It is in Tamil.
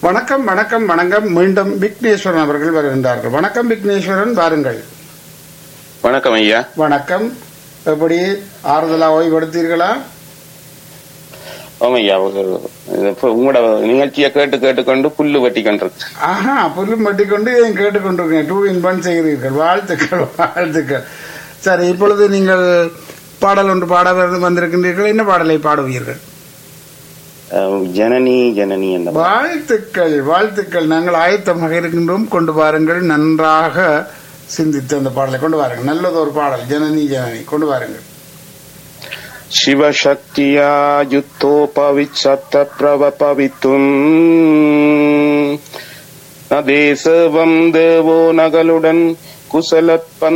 வணக்கம் வணக்கம் வணக்கம் மீண்டும் விக்னேஸ்வரன் அவர்கள் வருகின்றார்கள் வணக்கம் விக்னேஸ்வரன் வாருங்கள் வணக்கம் ஐயா வணக்கம் எப்படி ஆறுதலா ஓய்வெடுத்தீர்களா ஆமா ஐயா ஒரு- இப்ப உங்களோட நிகழ்ச்சியை கேட்டு கேட்டுக்கொண்டு புல்லு வெட்டி கொண்டிருக்கு ஆஹா புல்லும் மட்டிக்கொண்டு இதையும் கேட்டுக்கொண்டிருக்கேன் டூ இன் ஒன் செய்கிறீர்கள் வாழ்த்துக்கள் வாழ்த்துக்கள் சரி இப்பொழுது நீங்கள் பாடல் ஒன்று பாட வந்து- வந்திருக்கின்றீர்கள் என்ன பாடலை பாடுவீர்கள் அஹ், ஜனனி ஜனனி என்ற பா- வாழ்த்துக்கள் வாழ்த்துக்கள் நாங்கள் ஆயத்தமாக இருக்கின்றோம் கொண்டு வாருங்கள் நன்றாக சிந்தித்து அந்த பாடலை கொண்டு வாருங்கள் நல்லது ஒரு பாடல் ஜனனி ஜனனி கொண்டு வாருங்கள் சிவசக்தியா யுத்தோபவிச்சத்த பிரவபவித்தும் நதேசவம் தேவோ நகலுடன் குசலப்பன்